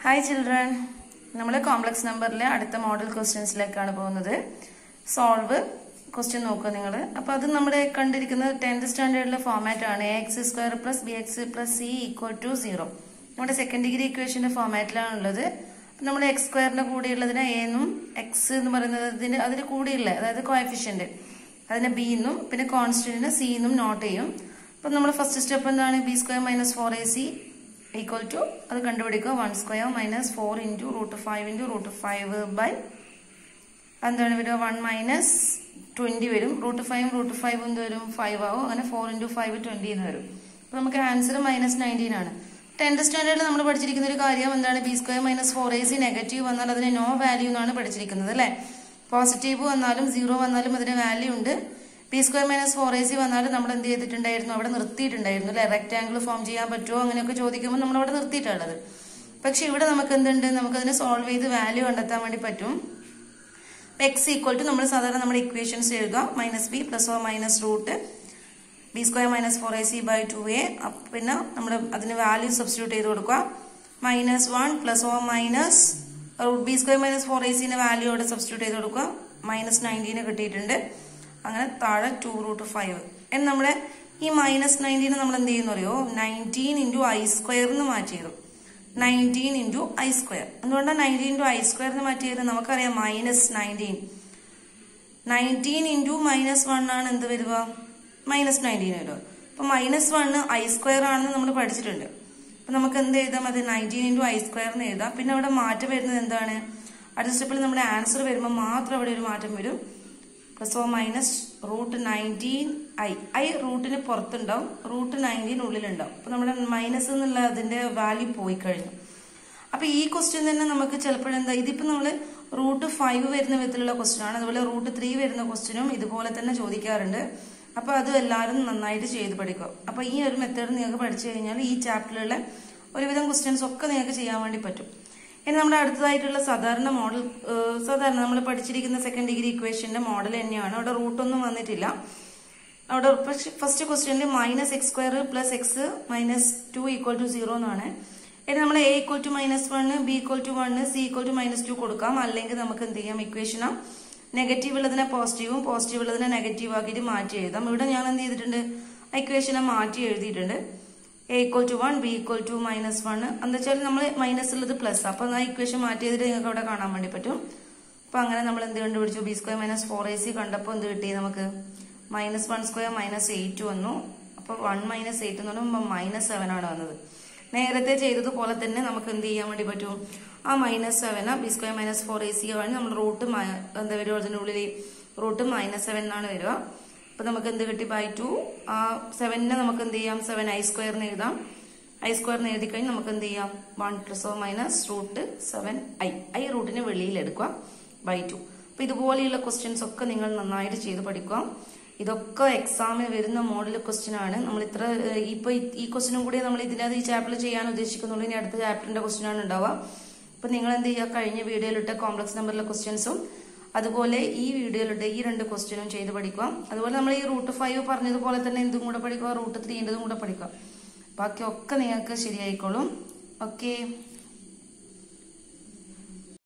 hi children നമ്മൾ complex നമ്പറിലെ അടുത്ത മോഡൽ ക്വസ്റ്റ്യൻസിലേക്കാണ് പോകുന്നത് സോൾവ് ക്വസ്റ്റ്യൻ നോക്കുക നിങ്ങൾ അപ്പോൾ അത് നമ്മുടെ കണ്ടിരിക്കുന്നത് ടെൻത്ത് സ്റ്റാൻഡേർഡിലെ ഫോമാറ്റ് ആണ് a x square plus b x plus c equal to zero നമ്മുടെ സെക്കൻഡ് ഡിഗ്രി ഇക്വേഷന്റെ ഫോമാറ്റിലാണ് ഉള്ളത് നമ്മൾ എക്സ് സ്ക്വയറിന്റെ കൂടെയുള്ളതിനെ എ എന്നും എക്സ് എന്ന് പറയുന്നതിന് അതിന് കൂടെയുള്ള അതായത് കോയഫിഷ്യന്റ് അതിനെ ബി എന്നും പിന്നെ കോൺസ്റ്റന്റിനെ സി എന്നും നോട്ട് ചെയ്യും അപ്പം നമ്മൾ ഫസ്റ്റ് സ്റ്റെപ്പ് എന്താണ് b square minus four a c equal to അത് കണ്ടുപിടിക്കുക one square minus four into root five into root five by എന്താണ് വരിക വൺ മൈനസ് ട്വന്റി വരും റൂട്ട് ഫൈവ് റൂട്ട് ഫൈവ് എന്ത് വരും ഫൈവ് ആവും അങ്ങനെ ഫോർ ഇൻറ്റു ഫൈവ് ട്വന്റി എന്ന് വരും അപ്പൊ നമുക്ക് ആൻസർ മൈനസ് നയൻറ്റീൻ ആണ് ടെൻത്ത് സ്റ്റാൻഡേർഡിൽ നമ്മൾ പഠിച്ചിരിക്കുന്ന ഒരു കാര്യം എന്താണ് b square minus four a c negative വന്നാൽ അതിന് നോ വാല്യൂ എന്നാണ് പഠിച്ചിരിക്കുന്നത് അല്ലെ പോസിറ്റീവ് വന്നാലും സീറോ വന്നാലും അതിന് വാല്യൂ ഉണ്ട് b square minus four a c വന്നാലും നമ്മൾ എന്ത് ചെയ്തിട്ടുണ്ടായിരുന്നു അവിടെ നിർത്തിയിട്ടുണ്ടായിരുന്നു അല്ലെ റെക്ടാംഗിൾ ഫോം ചെയ്യാൻ പറ്റുമോ അങ്ങനെയൊക്കെ ചോദിക്കുമ്പോൾ നമ്മൾ അവിടെ നിർത്തിയിട്ടുള്ളത് പക്ഷെ ഇവിടെ നമുക്ക് എന്തുണ്ട് നമുക്കതിനെ സോൾവ് ചെയ്ത് വാല്യൂ കണ്ടെത്താൻ വേണ്ടി പറ്റും എക്സ് ഈക്വൽ ടു നമ്മൾ സാധാരണ നമ്മുടെ ഇക്വേഷൻസ് എഴുതുക minus b plus or minus root b square minus four a c by two a പിന്നെ നമ്മൾ അതിന് വാല്യൂ സബ്സ്റ്റിറ്റ്യൂട്ട് ചെയ്ത് കൊടുക്കുക minus one plus or minus root b square minus four a സിന്റെ വാല്യൂ അവിടെ സബ്സ്റ്റിറ്റ്യൂട്ട് ചെയ്ത് കൊടുക്കുക മൈനസ് നയൻറ്റീന് കിട്ടിയിട്ടുണ്ട് അങ്ങനെ താഴെ ടു റൂട്ട് ഫൈവ് എന്ന് നമ്മുടെ ഈ മൈനസ് നയൻറ്റീന് നമ്മൾ എന്ത് ചെയ്യുന്നു അറിയോ നയൻറ്റീൻ ഇൻറ്റു ഐ സ്ക്വയറിന് മാറ്റി ചെയ്തു നയൻറ്റീൻ ഇൻറ്റു ഐ സ്ക്വയർ എന്തുകൊണ്ടാണ് നയൻറ്റീൻ ഇൻറ്റു ഐ സ്ക്വയറിന് മാറ്റിയത് നമുക്കറിയാം minus nineteen nineteen into minus one ആണ് എന്ത് വരിക മൈനസ് നയൻറ്റീൻ വരിക അപ്പൊ മൈനസ് വണ്ണ് ഐ സ്ക്വയർ ആണെന്ന് നമ്മൾ പഠിച്ചിട്ടുണ്ട് അപ്പൊ നമുക്ക് എന്ത് എഴുതാം അത് നയൻറ്റീൻ ഇൻറ്റു ഐ സ്ക്വയറിന് എഴുതാം പിന്നെ അവിടെ മാറ്റം വരുന്നത് എന്താണ് അടുത്ത സ്റ്റെപ്പിൽ നമ്മുടെ ആൻസർ വരുമ്പോൾ മാത്രം അവിടെ ഒരു മാറ്റം വരും plus or minus root nineteen i i റൂട്ടിന് പുറത്തുണ്ടാവും റൂട്ട് നയൻറ്റീൻ ഉള്ളിലുണ്ടാവും അപ്പൊ നമ്മുടെ മൈനസ് എന്നുള്ള അതിന്റെ വാല്യൂ പോയി കഴിഞ്ഞു അപ്പൊ ഈ ക്വസ്റ്റ്യൻ തന്നെ നമുക്ക് ചിലപ്പോഴെന്താ ഇതിപ്പോ നമ്മള് റൂട്ട് ഫൈവ് വരുന്ന വിധത്തിലുള്ള ക്വസ്റ്റ്യൻ ആണ് അതുപോലെ റൂട്ട് ത്രീ വരുന്ന ക്വസ്റ്റ്യനും ഇതുപോലെ തന്നെ ചോദിക്കാറുണ്ട് അപ്പൊ അത് എല്ലാവരും നന്നായിട്ട് ചെയ്ത് പഠിക്കുക അപ്പൊ ഈ ഒരു മെത്തേഡ് നിങ്ങൾക്ക് പഠിച്ചു കഴിഞ്ഞാൽ ഈ ചാപ്റ്ററിലുള്ള ഒരുവിധം ക്വസ്റ്റ്യൻസ് ഒക്കെ നിങ്ങൾക്ക് ചെയ്യാൻ വേണ്ടി പറ്റും ഇനി നമ്മുടെ അടുത്തതായിട്ടുള്ള സാധാരണ മോഡൽ സാധാരണ നമ്മൾ പഠിച്ചിരിക്കുന്ന സെക്കൻഡ് ഡിഗ്രി ഇക്വേഷന്റെ മോഡൽ തന്നെയാണ് അവിടെ റൂട്ടൊന്നും വന്നിട്ടില്ല അവിടെ ഫസ്റ്റ് ക്വസ്റ്റ്യനിൽ minus x square plus x minus two equal to zero എന്നാണ് ഇനി നമ്മൾ a equal to minus one b equal to one c equal to minus two കൊടുക്കാം അല്ലെങ്കിൽ നമുക്ക് എന്ത് ചെയ്യാം ഇക്വേഷൻ നെഗറ്റീവ് ഉള്ളതിനെ പോസിറ്റീവും പോസിറ്റീവ് ഉള്ളതിനെ നെഗറ്റീവ് ആക്കിയിട്ട് മാറ്റി എഴുതാം ഇവിടെ ഞാൻ എന്ത് ചെയ്തിട്ടുണ്ട് ഇക്വേഷനെ മാറ്റി എഴുതിയിട്ടുണ്ട് a equal to one b equal to minus one എന്താ വെച്ചാൽ നമ്മൾ മൈനസ് ഉള്ളത് പ്ലസ് അപ്പൊ ആ ഇക്വേഷൻ മാറ്റി ചെയ്തിട്ട് നിങ്ങൾക്ക് അവിടെ കാണാൻ വേണ്ടി പറ്റും അപ്പൊ അങ്ങനെ നമ്മൾ എന്ത് കണ്ടുപിടിച്ചു b square minus four a c കണ്ടപ്പോൾ എന്ത് കിട്ടി നമുക്ക് minus one square minus eight വന്നു അപ്പൊ വൺ മൈനസ് എയ്റ്റ് എന്ന് പറയുമ്പോൾ മൈനസ് സെവൻ ആണ് വന്നത് നേരത്തെ ചെയ്തതുപോലെ തന്നെ നമുക്ക് എന്ത് ചെയ്യാൻ വേണ്ടി പറ്റും ആ minus seven b square minus four a c ആണ് നമ്മൾ റൂട്ട് എന്താ വരിക അതിനുള്ളിൽ റൂട്ട് മൈനസ് സെവൻ എന്നാണ് വരിക അപ്പൊ നമുക്ക് എന്ത് കിട്ടി ബൈ ടു ആ സെവനിനെ നമുക്ക് എന്ത് ചെയ്യാം സെവൻ ഐ സ്ക്വയറിന് എഴുതാം ഐ സ്ക്വയറിന് എഴുതി കഴിഞ്ഞ് നമുക്ക് എന്ത് ചെയ്യാം one plus or minus root seven i i റൂട്ടിന് വെളിയിൽ എടുക്കുക ബൈ ടു അപ്പൊ ഇതുപോലെയുള്ള ക്വസ്റ്റ്യൻസ് ഒക്കെ നിങ്ങൾ നന്നായിട്ട് ചെയ്ത് പഠിക്കുക ഇതൊക്കെ എക്സാമിന് വരുന്ന മോഡൽ ക്വസ്റ്റ്യൻ ആണ് നമ്മൾ ഇത്ര ഇപ്പൊ ഈ ക്വസ്റ്റിനും കൂടി നമ്മൾ ഇതിനകത്ത് ഈ ചാപ്റ്റർ ചെയ്യാൻ ഉദ്ദേശിക്കുന്നുള്ളൂ ഇനി അടുത്ത ചാപ്റ്ററിന്റെ ക്വസ്റ്റ്യൻ ആണ് ഉണ്ടാവുക അപ്പൊ നിങ്ങൾ എന്ത് ചെയ്യുക കഴിഞ്ഞ വീഡിയോയിലിട്ട കോംപ്ലക്സ് നമ്പറിലെ ക്വസ്റ്റ്യൻസും അതുപോലെ ഈ വീഡിയോയിലിട്ട് ഈ രണ്ട് ക്വസ്റ്റ്യനും ചെയ്ത് പഠിക്കുക അതുപോലെ നമ്മൾ ഈ റൂട്ട് ഫൈവ് പറഞ്ഞതുപോലെ തന്നെ എന്തും കൂടെ പഠിക്കുക റൂട്ട് ത്രീൻ്റെതും കൂടെ പഠിക്കുക ബാക്കിയൊക്കെ നിങ്ങൾക്ക് ശരിയായിക്കോളും ഓക്കെ